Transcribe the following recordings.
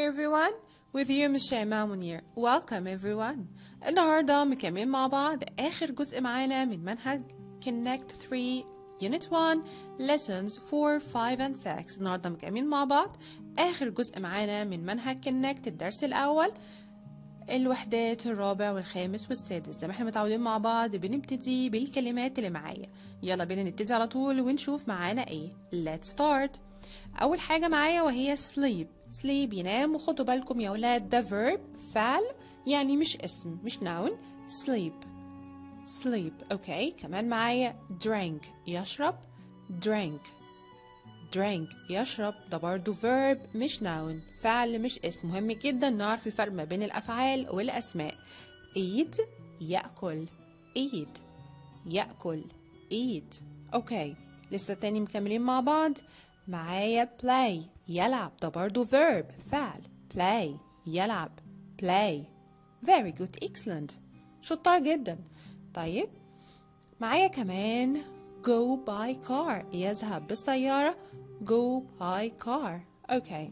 everyone with you Miss شيماء منير welcome everyone النهاردة مكملين مع بعض آخر جزء معانا من منهج Connect 3 Unit 1 Lessons 4 5 and 6 النهاردة مكملين مع بعض آخر جزء معانا من منهج Connect الدرس الأول الوحدات الرابع والخامس والسادس زي ما احنا متعودين مع بعض بنبتدي بالكلمات اللي معايا يلا بينا نبتدي على طول ونشوف معانا ايه let's start اول حاجة معايا وهي sleep sleep ينام وخدوا بالكم يا ولاد ده verb فعل يعني مش اسم مش noun sleep sleep اوكي كمان معايا drink يشرب drink drink يشرب ده برضو verb مش noun فعل مش اسم مهم جدا نعرف الفرق ما بين الأفعال والأسماء eat يأكل eat يأكل eat أوكي لسه تاني مكملين مع بعض معايا play يلعب ده برضو verb فعل play يلعب play very good excellent شطار جدا طيب معايا كمان go by car يذهب بالسيارة go by car okay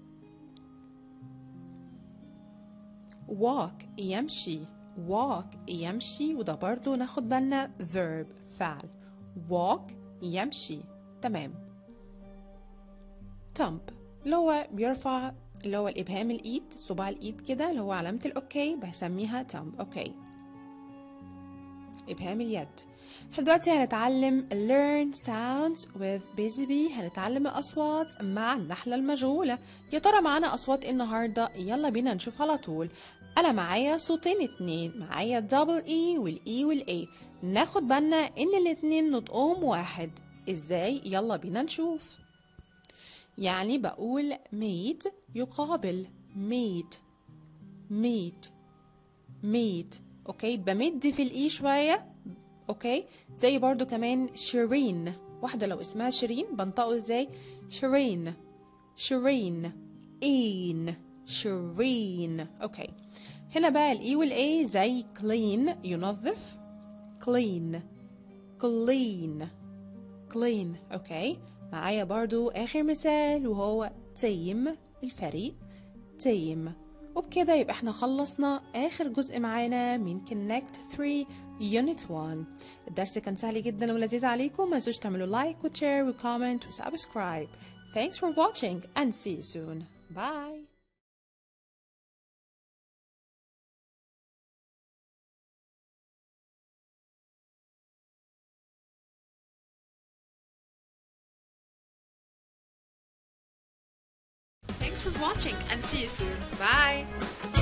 walk يمشي walk يمشي وده برضو ناخد بالنا verb فعل walk يمشي تمام thumb اللي هو بيرفع اللي هو الإبهام الإيد صباع الإيد كده اللي هو علامة الأوكي بسميها thumb أوكي إبهام اليد احنا دلوقتي هنتعلم learn sounds with busy bee هنتعلم الأصوات مع النحلة المشغولة يا ترى معانا أصوات إيه النهاردة يلا بينا نشوف على طول أنا معايا صوتين اتنين معايا دبل إي والإي والإي ناخد بالنا إن الاتنين نطقهم واحد إزاي يلا بينا نشوف يعني بقول meet يقابل meet meet meet اوكي بمد في الاي شويه اوكي زي برضو كمان شيرين واحده لو اسمها شيرين بنطقه ازاي شيرين شيرين اين شيرين اوكي هنا بقى الاي والاي زي clean ينظف clean clean clean اوكي معايا برضو اخر مثال وهو تيم الفريق تيم وبكده يبقى احنا خلصنا اخر جزء معانا من Connect 3 Unit 1 الدرس كان سهل جدا ولذيذ عليكم ما تنسوش تعملوا لايك وشير وكومنت وسبسكرايب Thanks for watching and see you soon. Bye. Thanks for watching and see you soon. Bye.